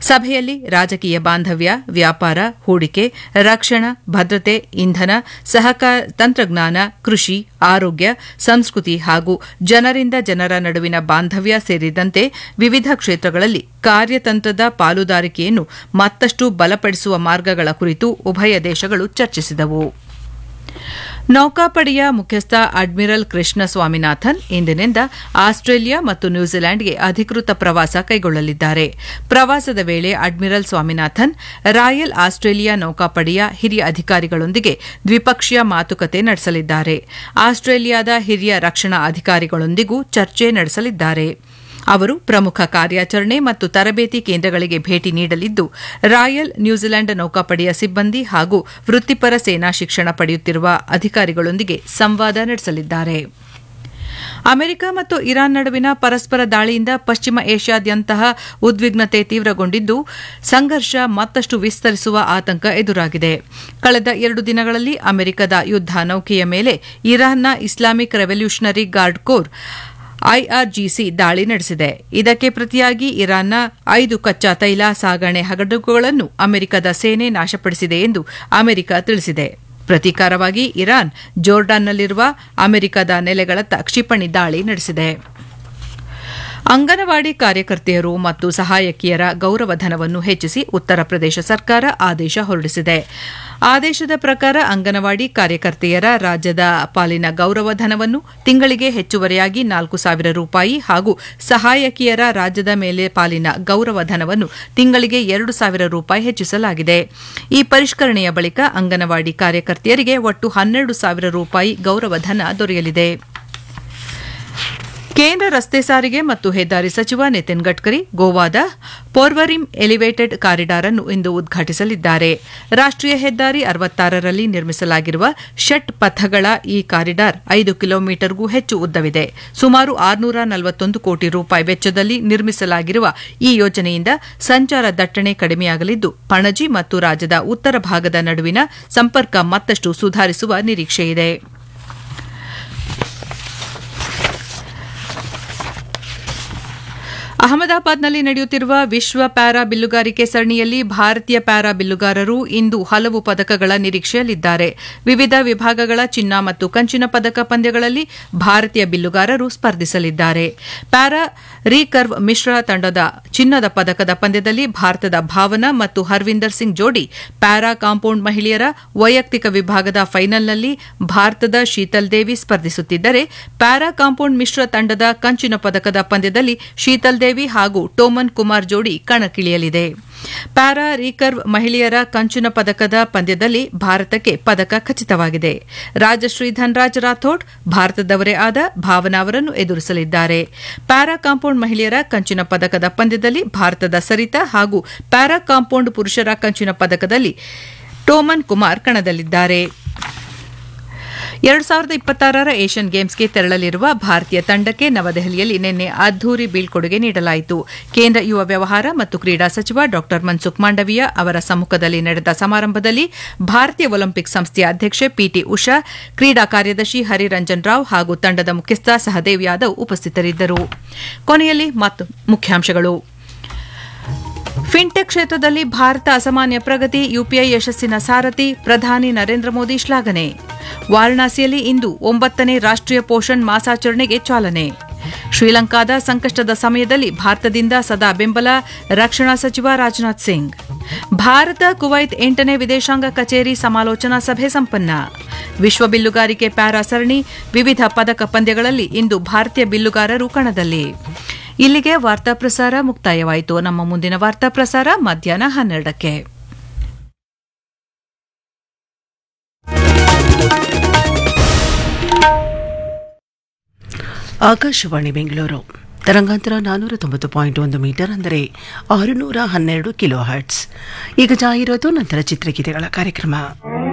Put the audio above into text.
ಸಭೆಯಲ್ಲಿ ರಾಜಕೀಯ ಬಾಂಧವ್ಯ ವ್ಯಾಪಾರ ಹೂಡಿಕೆ ರಕ್ಷಣಾ ಭದ್ರತೆ ಇಂಧನ ಸಹಕಾರ ತಂತ್ರಜ್ಞಾನ ಕೃಷಿ ಆರೋಗ್ಯ ಸಂಸ್ಕೃತಿ ಹಾಗೂ ಜನರಿಂದ ಜನರ ನಡುವಿನ ಬಾಂಧವ್ಯ ಸೇರಿದಂತೆ ವಿವಿಧ ಕ್ಷೇತ್ರಗಳಲ್ಲಿ ಕಾರ್ಯತಂತ್ರದ ಪಾಲುದಾರಿಕೆಯನ್ನು ಮತ್ತಷ್ಟು ಬಲಪಡಿಸುವ ಮಾರ್ಗಗಳ ಕುರಿತು ಉಭಯ ದೇಶಗಳು ಚರ್ಚಿಸಿದವು ನೌಕಾಪಡೆಯ ಮುಖ್ಯಸ್ಥ ಅಡ್ಮಿರಲ್ ಕೃಷ್ಣ ಸ್ವಾಮಿನಾಥನ್ ಇಂದಿನಿಂದ ಆಸ್ಟ್ರೇಲಿಯಾ ಮತ್ತು ನ್ಯೂಜಿಲೆಂಡ್ಗೆ ಅಧಿಕೃತ ಪ್ರವಾಸ ಕೈಗೊಳ್ಳಲಿದ್ದಾರೆ ಪ್ರವಾಸದ ವೇಳೆ ಅಡ್ಮಿರಲ್ ಸ್ವಾಮಿನಾಥನ್ ರಾಯಲ್ ಆಸ್ಟ್ರೇಲಿಯಾ ನೌಕಾಪಡೆಯ ಹಿರಿಯ ಅಧಿಕಾರಿಗಳೊಂದಿಗೆ ದ್ವಿಪಕ್ಷೀಯ ಮಾತುಕತೆ ನಡೆಸಲಿದ್ದಾರೆ ಆಸ್ಟ್ರೇಲಿಯಾದ ಹಿರಿಯ ರಕ್ಷಣಾ ಅಧಿಕಾರಿಗಳೊಂದಿಗೂ ಚರ್ಚೆ ನಡೆಸಲಿದ್ದಾರೆ ಅವರು ಪ್ರಮುಖ ಕಾರ್ಯಾಚರಣೆ ಮತ್ತು ತರಬೇತಿ ಕೇಂದ್ರಗಳಿಗೆ ಭೇಟಿ ನೀಡಲಿದ್ದು ರಾಯಲ್ ನ್ಯೂಜಿಲೆಂಡ್ ನೌಕಾಪಡೆಯ ಸಿಬ್ಬಂದಿ ಹಾಗೂ ವೃತ್ತಿಪರ ಸೇನಾ ಶಿಕ್ಷಣ ಪಡೆಯುತ್ತಿರುವ ಅಧಿಕಾರಿಗಳೊಂದಿಗೆ ಸಂವಾದ ನಡೆಸಲಿದ್ದಾರೆ ಅಮೆರಿಕ ಮತ್ತು ಇರಾನ್ ನಡುವಿನ ಪರಸ್ಪರ ದಾಳಿಯಿಂದ ಪಶ್ಚಿಮ ಏಷ್ಯಾದ್ಯಂತಹ ಉದ್ವಿಗ್ನತೆ ತೀವ್ರಗೊಂಡಿದ್ದು ಸಂಘರ್ಷ ಮತ್ತಷ್ಟು ವಿಸ್ತರಿಸುವ ಆತಂಕ ಎದುರಾಗಿದೆ ಕಳೆದ ಎರಡು ದಿನಗಳಲ್ಲಿ ಅಮೆರಿಕದ ಯುದ್ದ ನೌಕೆಯ ಮೇಲೆ ಇರಾನ್ನ Islamic revolutionary guard corps IRGC ದಾಳಿ ನಡೆಸಿದೆ ಇದಕ್ಕೆ ಪ್ರತಿಯಾಗಿ ಇರಾನ್ನ ಐದು ಕಚ್ಚಾ ತೈಲ ಸಾಗಣೆ ಹಡಗುಗಳನ್ನು ಅಮೆರಿಕದ ಸೇನೆ ನಾಶಪಡಿಸಿದೆ ಎಂದು ಅಮೆರಿಕ ತಿಳಿಸಿದೆ ಪ್ರತೀಕಾರವಾಗಿ ಇರಾನ್ ಜೋರ್ಡಾನ್ನಲ್ಲಿರುವ ಅಮೆರಿಕದ ನೆಲೆಗಳತ್ತ ಕ್ಷಿಪಣಿ ದಾಳಿ ನಡೆಸಿದೆ ಅಂಗನವಾಡಿ ಕಾರ್ಯಕರ್ತೆಯರು ಮತ್ತು ಸಹಾಯಕಿಯರ ಗೌರವಧನವನ್ನು ಹೆಚ್ಚಿಸಿ ಉತ್ತರ ಪ್ರದೇಶ ಸರ್ಕಾರ ಆದೇಶ ಹೊರಡಿಸಿದೆ ಆದೇಶದ ಪ್ರಕಾರ ಅಂಗನವಾಡಿ ಕಾರ್ಯಕರ್ತೆಯರ ರಾಜ್ಯದ ಪಾಲಿನ ಗೌರವಧನವನ್ನು ತಿಂಗಳಿಗೆ ಹೆಚ್ಚುವರಿಯಾಗಿ ನಾಲ್ಕು ಸಾವಿರ ರೂಪಾಯಿ ಹಾಗೂ ಸಹಾಯಕಿಯರ ರಾಜ್ಯದ ಮೇಲೆ ಪಾಲಿನ ಗೌರವಧನವನ್ನು ತಿಂಗಳಿಗೆ ಎರಡು ಸಾವಿರ ರೂಪಾಯಿ ಹೆಚ್ಚಿಸಲಾಗಿದೆ ಈ ಪರಿಷ್ಕರಣೆಯ ಬಳಿಕ ಅಂಗನವಾಡಿ ಕಾರ್ಯಕರ್ತೆಯರಿಗೆ ಒಟ್ಟು ಹನ್ನೆರಡು ಸಾವಿರ ರೂಪಾಯಿ ಗೌರವಧನ ದೊರೆಯಲಿದೆ ಕೇಂದ್ರ ರಸ್ತೆ ಸಾರಿಗೆ ಮತ್ತು ಹೆದ್ದಾರಿ ಸಚಿವ ನಿತಿನ್ ಗಡ್ಕರಿ ಗೋವಾದ ಪೋರ್ವರಿಮ್ ಎಲಿವೇಟೆಡ್ ಕಾರಿಡಾರ್ ಅನ್ನು ಇಂದು ಉದ್ಘಾಟಿಸಲಿದ್ದಾರೆ ರಾಷ್ಟೀಯ ಹೆದ್ದಾರಿ ಅರವತ್ತಾರರಲ್ಲಿ ನಿರ್ಮಿಸಲಾಗಿರುವ ಷಟ್ ಪಥಗಳ ಈ ಕಾರಿಡಾರ್ ಐದು ಕಿಲೋಮೀಟರ್ಗೂ ಹೆಚ್ಚು ಉದ್ದವಿದೆ ಸುಮಾರು ಆರುನೂರ ನಲವತ್ತೊಂದು ಕೋಟಿ ರೂಪಾಯಿ ವೆಚ್ಚದಲ್ಲಿ ನಿರ್ಮಿಸಲಾಗಿರುವ ಈ ಯೋಜನೆಯಿಂದ ಸಂಚಾರ ದಟ್ಟಣೆ ಕಡಿಮೆಯಾಗಲಿದ್ದು ಪಣಜಿ ಮತ್ತು ರಾಜ್ಯದ ಉತ್ತರ ಭಾಗದ ನಡುವಿನ ಸಂಪರ್ಕ ಮತ್ತಷ್ಟು ಸುಧಾರಿಸುವ ನಿರೀಕ್ಷೆಯಿದೆ ಅಹಮದಾಬಾದ್ನಲ್ಲಿ ನಡೆಯುತ್ತಿರುವ ವಿಶ್ವ ಪ್ಯಾರಾ ಬಿಲ್ಲುಗಾರಿಕೆ ಸರಣಿಯಲ್ಲಿ ಭಾರತೀಯ ಪ್ಯಾರಾ ಬಿಲ್ಲುಗಾರರು ಇಂದು ಹಲವು ಪದಕಗಳ ನಿರೀಕ್ಷೆಯಲ್ಲಿದ್ದಾರೆ ವಿವಿಧ ವಿಭಾಗಗಳ ಚಿನ್ನ ಮತ್ತು ಕಂಚಿನ ಪದಕ ಪಂದ್ಯಗಳಲ್ಲಿ ಭಾರತೀಯ ಬಿಲ್ಲುಗಾರರು ಸ್ಪರ್ಧಿಸಲಿದ್ದಾರೆ ಪ್ಯಾರಾ ರೀಕರ್ವ್ ಮಿಶ್ರ ತಂಡದ ಚಿನ್ನದ ಪದಕದ ಪಂದ್ಯದಲ್ಲಿ ಭಾರತದ ಭಾವನಾ ಮತ್ತು ಹರ್ವಿಂದರ್ ಸಿಂಗ್ ಜೋಡಿ ಪ್ಯಾರಾ ಕಾಂಪೌಂಡ್ ಮಹಿಳೆಯರ ವೈಯಕ್ತಿಕ ವಿಭಾಗದ ಫೈನಲ್ನಲ್ಲಿ ಭಾರತದ ಶೀತಲ್ ದೇವಿ ಸ್ಪರ್ಧಿಸುತ್ತಿದ್ದರೆ ಪ್ಯಾರಾ ಕಾಂಪೌಂಡ್ ಮಿಶ್ರ ತಂಡದ ಕಂಚಿನ ಪದಕದ ಪಂದ್ಯದಲ್ಲಿ ಶೀತಲ್ ದೇವಿ ಹಾಗೂ ಟೋಮನ್ ಕುಮಾರ್ ಜೋಡಿ ಕಣಕ್ಕಿಳಿಯಲಿದೆ ಪ್ಯಾರಾ ರೀಕರ್ವ್ ಮಹಿಳೆಯರ ಕಂಚಿನ ಪದಕದ ಪಂದ್ಯದಲ್ಲಿ ಭಾರತಕ್ಕೆ ಪದಕ ಖಚಿತವಾಗಿದೆ ರಾಜಶ್ರೀ ಧನ್ರಾಜ್ ರಾಥೋಡ್ ಭಾರತದವರೇ ಆದ ಭಾವನಾ ಅವರನ್ನು ಎದುರಿಸಲಿದ್ದಾರೆ ಪ್ಯಾರಾ ಕಾಂಪೌಂಡ್ ಮಹಿಳೆಯರ ಕಂಚಿನ ಪದಕದ ಪಂದ್ಯದಲ್ಲಿ ಭಾರತದ ಸರಿತಾ ಹಾಗೂ ಪ್ಯಾರಾ ಕಾಂಪೌಂಡ್ ಪುರುಷರ ಕಂಚಿನ ಪದಕದಲ್ಲಿ ಟೋಮನ್ ಕುಮಾರ್ ಕಣದಲ್ಲಿದ್ದಾರೆ ಎರಡು ಸಾವಿರದ ಇಪ್ಪತ್ತಾರರ ಏಷ್ಯನ್ ಗೇಮ್ಸ್ಗೆ ತೆರಳಲಿರುವ ಭಾರತೀಯ ತಂಡಕ್ಕೆ ನವದೆಹಲಿಯಲ್ಲಿ ನಿನ್ನೆ ಅದ್ದೂರಿ ಬೀಳ್ಕೊಡುಗೆ ನೀಡಲಾಯಿತು ಕೇಂದ್ರ ಯುವ ವ್ಯವಹಾರ ಮತ್ತು ಕ್ರೀಡಾ ಸಚಿವ ಡಾ ಮನ್ಸುಖ್ ಮಾಂಡವೀಯ ಅವರ ಸಮ್ಮುಖದಲ್ಲಿ ನಡೆದ ಸಮಾರಂಭದಲ್ಲಿ ಭಾರತೀಯ ಒಲಿಂಪಿಕ್ ಸಂಸ್ಥೆಯ ಅಧ್ಯಕ್ಷೆ ಪಿಟಿ ಉಷಾ ಕ್ರೀಡಾ ಕಾರ್ಯದರ್ಶಿ ಹರಿರಂಜನ್ ರಾವ್ ಹಾಗೂ ತಂಡದ ಮುಖ್ಯಸ್ಥ ಸಹದೇವ್ ಯಾದವ್ ಉಪಸ್ಥಿತರಿದ್ದರು ಕೊನೆಯಲ್ಲಿ ಮತ್ತು ಮುಖ್ಯಾಂಶಗಳು ಫಿನ್ಟೆಕ್ ಕ್ಷೇತ್ರದಲ್ಲಿ ಭಾರತ ಅಸಾಮಾನ್ಯ ಪ್ರಗತಿ ಯುಪಿಐ ಯಶಸ್ಸಿನ ಸಾರಥಿ ಪ್ರಧಾನಿ ನರೇಂದ್ರ ಮೋದಿ ಶ್ಲಾಘನೆ ವಾರಣಾಸಿಯಲ್ಲಿ ಇಂದು ಒಂಬತ್ತನೇ ರಾಷ್ಟೀಯ ಪೋಷಣ್ ಮಾಸಾಚರಣೆಗೆ ಚಾಲನೆ ಶ್ರೀಲಂಕಾದ ಸಂಕಷ್ಟದ ಸಮಯದಲ್ಲಿ ಭಾರತದಿಂದ ಸದಾ ಬೆಂಬಲ ರಕ್ಷಣಾ ಸಚಿವ ರಾಜನಾಥ್ ಸಿಂಗ್ ಭಾರತ ಕುವೈತ್ ಎಂಟನೇ ವಿದೇಶಾಂಗ ಕಚೇರಿ ಸಮಾಲೋಚನಾ ಸಭೆ ಸಂಪನ್ನ ವಿಶ್ವ ಬಿಲ್ಲುಗಾರಿಕೆ ಪ್ಯಾರಾ ಸರಣಿ ವಿವಿಧ ಪದಕ ಪಂದ್ಯಗಳಲ್ಲಿ ಇಂದು ಭಾರತೀಯ ಬಿಲ್ಲುಗಾರರು ಕಣದಲ್ಲಿ ಇಲ್ಲಿಗೆ ವಾರ್ತಾ ಪ್ರಸಾರ ಮುಕ್ತಾಯವಾಯಿತು ನಮ್ಮ ಮುಂದಿನ ವಾರ್ತಾ ಪ್ರಸಾರ ಮಧ್ಯಾಹ್ನ ಹನ್ನೆರಡಕ್ಕೆ ಆಕಾಶವಾಣಿ ಬೆಂಗಳೂರು ತರಂಗಾಂತರ ನಾನ್ನೂರ ತೊಂಬತ್ತು ಪಾಯಿಂಟ್ ಒಂದು ಮೀಟರ್ ಅಂದರೆ ಆರುನೂರ ಹನ್ನೆರಡು ಕಿಲೋ ಹರ್ಟ್ಸ್ ಈಗ ಜಾಹೀರಾತು ನಂತರ ಚಿತ್ರಗೀತೆಗಳ ಕಾರ್ಯಕ್ರಮ